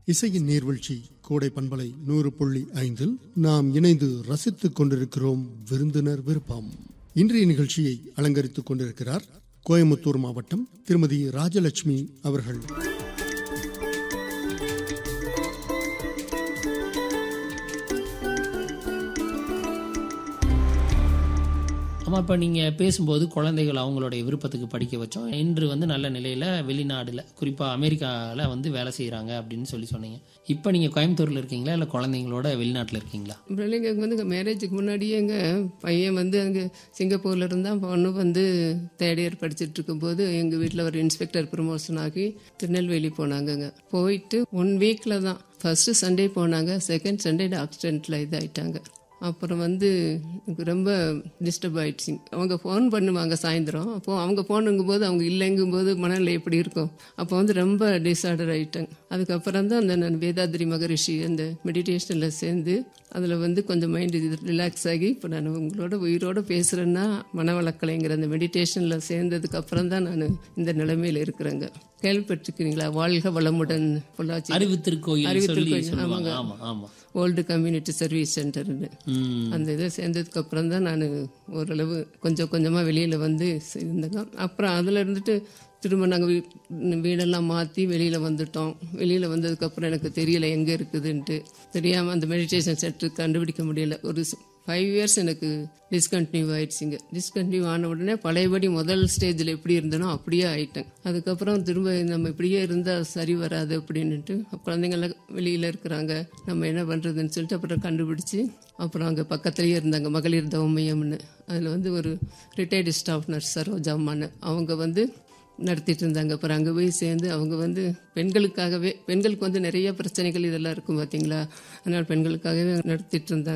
இசையின் நீர்வீழ்ச்சி கோடை பண்பலை நூறு புள்ளி ஐந்தில் நாம் இணைந்து ரசித்துக் கொண்டிருக்கிறோம் விருந்தினர் விருப்பம் இன்றைய நிகழ்ச்சியை அலங்கரித்துக் கொண்டிருக்கிறார் கோயமுத்தூர் மாவட்டம் திருமதி ராஜலட்சுமி அவர்கள் ஆமாம் இப்போ நீங்கள் பேசும்போது குழந்தைகள் அவங்களுடைய விருப்பத்துக்கு படிக்க வச்சோம் இன்று வந்து நல்ல நிலையில் வெளிநாடுல குறிப்பாக அமெரிக்காவில் வந்து வேலை செய்கிறாங்க அப்படின்னு சொல்லி சொன்னீங்க இப்போ நீங்கள் கோயம்புத்தூரில் இருக்கீங்களா இல்லை குழந்தைங்களோட வெளிநாட்டில் இருக்கீங்களா பிள்ளைங்க வந்து மேரேஜுக்கு முன்னாடியே எங்கள் பையன் வந்து அங்கே சிங்கப்பூர்ல இருந்தால் பொண்ணு வந்து தேர்ட் இயர் படிச்சுட்டு இருக்கும்போது எங்கள் வீட்டில் ஒரு இன்ஸ்பெக்டர் ப்ரமோஷன் ஆகி திருநெல்வேலி போனாங்கங்க போயிட்டு ஒன் வீக்கில் தான் ஃபர்ஸ்ட் சண்டே போனாங்க செகண்ட் சண்டே ஆக்சிடென்ட்டில் இதாயிட்டாங்க அப்புறம் வந்து எனக்கு ரொம்ப டிஸ்டர்ப் ஆயிடுச்சுங்க அவங்க ஃபோன் பண்ணுவாங்க சாயந்தரம் அப்போ அவங்க ஃபோனுங்கும்போது அவங்க இல்லைங்கும்போது மனநிலை எப்படி இருக்கும் அப்போ வந்து ரொம்ப டிஸார்டர் ஆயிட்டாங்க அதுக்கப்புறம் தான் அந்த நான் வேதாத்ரி மகரிஷி அந்த மெடிடேஷனில் சேர்ந்து அதில் வந்து கொஞ்சம் மைண்ட் இது ரிலாக்ஸ் ஆகி இப்போ நான் உங்களோட உயிரோட பேசுகிறேன்னா மனவளக்கலைங்கிற அந்த மெடிடேஷனில் சேர்ந்ததுக்கு அப்புறம் தான் நான் இந்த நிலைமையில் இருக்கிறேங்க கேள்விப்பட்டிருக்கிறீங்களா வாழ்க வளமுடன் பொள்ளாச்சி அறிவு திருக்கோயில் சொல்லி திருக்கோயில், சொல்லுவாங்க ஆமாம் ஆமாம் ஓல்டு கம்யூனிட்டி சர்வீஸ் சென்டர்னு ம் அந்த இதை சேர்ந்ததுக்கு அப்புறம் தான் நான் ஓரளவு கொஞ்சம் கொஞ்சமாக வெளியில் வந்து இருந்தேங்க அப்புறம் அதில் இருந்துட்டு திரும்ப நாங்கள் வீடெல்லாம் மாற்றி வெளியில் வந்துட்டோம் வெளியில் வந்ததுக்கப்புறம் எனக்கு தெரியல எங்கே இருக்குதுன்ட்டு தெரியாமல் அந்த மெடிடேஷன் சென்டர் கண்டுபிடிக்க முடியல ஒரு ஃபைவ் இயர்ஸ் எனக்கு டிஸ்கண்டினியூ ஆயிடுச்சுங்க டிஸ்கண்டினியூ ஆன உடனே பழையபடி முதல் ஸ்டேஜில் எப்படி இருந்தனோ அப்படியே ஆயிட்டேன் அதுக்கப்புறம் திரும்ப நம்ம இப்படியே இருந்தால் சரி வராது அப்படின்னுட்டு குழந்தைங்களாம் வெளியில் இருக்கிறாங்க நம்ம என்ன பண்ணுறதுன்னு சொல்லிட்டு அப்புறம் கண்டுபிடிச்சி அப்புறம் அங்கே பக்கத்துலேயே இருந்தாங்க மகளிர் தவ மையம்னு அதில் வந்து ஒரு ரிட்டையர்டு ஸ்டாஃப் நர்ஸ் சரோஜாமான்னு அவங்க வந்து நடத்திட்டு இருந்தாங்க அப்புறம் அங்கே போய் சேர்ந்து அவங்க வந்து பெண்களுக்காகவே பெண்களுக்கு வந்து நிறைய பிரச்சனைகள் இதெல்லாம் இருக்கும் பார்த்தீங்களா அதனால் பெண்களுக்காகவே நடத்திட்டு இருந்தாங்க